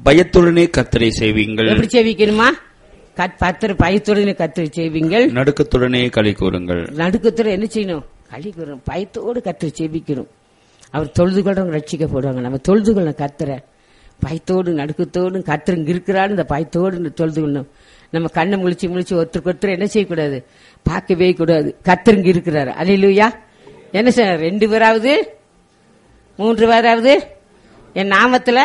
பயத்துடனே கர்த்தரை சேவியுங்கள் எப்படி சேவிக்கணுமா கத் பத்திர பயத்துடனே கத்திரி செய்வீங்கள் நடுக்கத்துடனே களி கூறுங்கள் நடுக்கத்துல என்ன செய்யணும் களி கூறணும் பயத்தோடு கத்திரி செபிக்கணும் அவர் தொழுது கொள்றவங்க ரட்சிக்கப்படுவாங்க நம்ம தொழுது கொள்ளணும் கத்துற பயத்தோடு நடுக்கத்தோடு கத்துறங்க இருக்கிறான்னு இந்த பயத்தோடு தொழுது கொள்ளணும் நம்ம கண்ணை முழிச்சு முழிச்சு ஒருத்தருக்கு ஒருத்தர் என்ன செய்யக்கூடாது பார்க்கவே கூடாது கத்துறங்க இருக்கிறாரு அலையிலுயா என்ன சார் ரெண்டு பேராவது மூன்று பேராவது என் நாமத்துல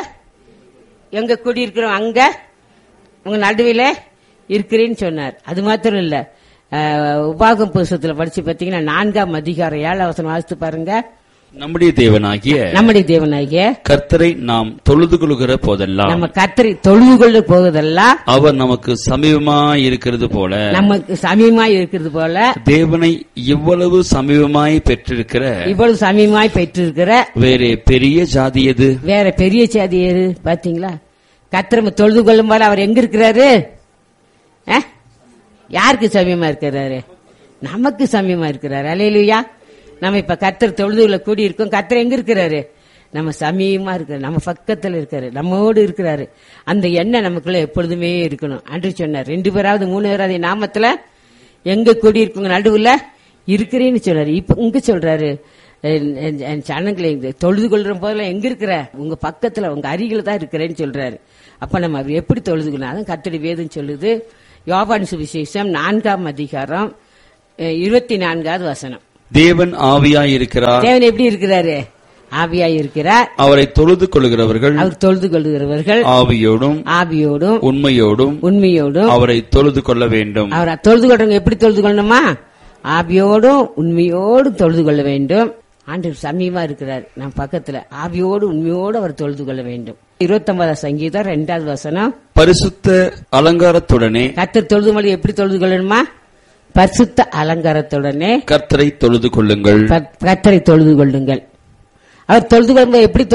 எங்க குடி இருக்கிறோம் அங்க உங்க நடுவில் இருக்கிறேன்னு சொன்னார் அது மாத்திரம் இல்ல அஹ், உபாகம் புஸ்தகத்துல படிச்சு பாத்தீங்கன்னா நான்காம் அதிகாரம் ஏழாம் வசனம் வாசித்து பாருங்க நம்முடைய தேவனாகிய நம்முடைய தேவனாகிய கர்த்தரை நாம் தொழுது கொள்கிற போதெல்லாம் நம்ம கத்தரி தொழுது கொள்ள போவதெல்லாம் அவர் நமக்கு சமீபமாய் இருக்கிறது போல நமக்கு சமீபமாய் இருக்கிறது போல தேவனை இவ்வளவு சமீபமாய் பெற்றிருக்கிற இவ்வளவு சமீபமாய் பெற்றிருக்கிற வேறே பெரிய ஜாதி எது வேற பெரிய சாதி ஏது பாத்தீங்களா கத்திரம தொழுது கொள்ளும் போல அவர் எங்க இருக்கிறாரு அஹ்? யாருக்கு சமயமா இருக்கிறாரு நமக்கு சமயமா இருக்கிறாரு அலையிலுயா நம்ம இப்ப கத்தர் தொழுதுல கூடி இருக்கோம் கத்தர் எங்க இருக்கிறாரு நம்ம சமயமா இருக்கிறாரு நம்ம பக்கத்துல இருக்காரு நம்மோடு இருக்கிறாரு அந்த எண்ணெய் நமக்குள்ள எப்பொழுதுமே இருக்கணும் அன்று சொன்னார் ரெண்டு பேராவது மூணு பேராவது என் நாமத்துல எங்க கூடி இருக்குங்க நடுவுல இருக்கிறேன்னு சொல்றாரு இப்ப இங்க சொல்றாரு என்- என் என் சனங்களை இந்த தொழுது கொள்ற போதெல்லாம் எங்க இருக்கிற உங்க பக்கத்துல உங்க அருகில தான் இருக்கிறேன்னு சொல்றாரு அப்ப நம்ம அவர் எப்படி தொழுதுக்கணும் அதான் கத்தடி வேதம் சொல்லுது யோபான் சுவிசேஷம் நான்காம் அதிகாரம் அஹ், இருபத்தி நான்காவது வசனம் தேவன் ஆவியாய் இருக்கிறார் தேவன் எப்படி இருக்கிறாரு ஆவியாய் இருக்கிறார் அவரை தொழுது கொள்கிறவர்கள் அவர் தொழுது கொள்கிறவர்கள் ஆவியோடும் ஆவியோடும் உண்மையோடும் உண்மையோடும் அவரை தொழுது கொள்ள வேண்டும் அவர் தொழுது கொள்றவங்க எப்படி தொழுது கொள்ளணுமா ஆவியோடும் உண்மையோடும் தொழுது கொள்ள வேண்டும் ஆண்டவர் சமீபமா இருக்கிறார் நம் பக்கத்துல ஆவியோடு உண்மையோடு அவர் தொழுது கொள்ள வேண்டும் இருபத்தொன்பதாம் சங்கீதம் ரெண்டாவது வசனம் பரிசுத்த அலங்காரத்துடனே கத்தர் தொழுது மொழி எப்படி தொழுது கொள்ளணுமா பரிசுத்த அலங்காரத்துடனே கர்த்தரை தொழுது கொள்ளுங்கள் கத்தரை தொழுது கொள்ளுங்கள் அவர் தொழுது கொள்ளும்போது எப்படி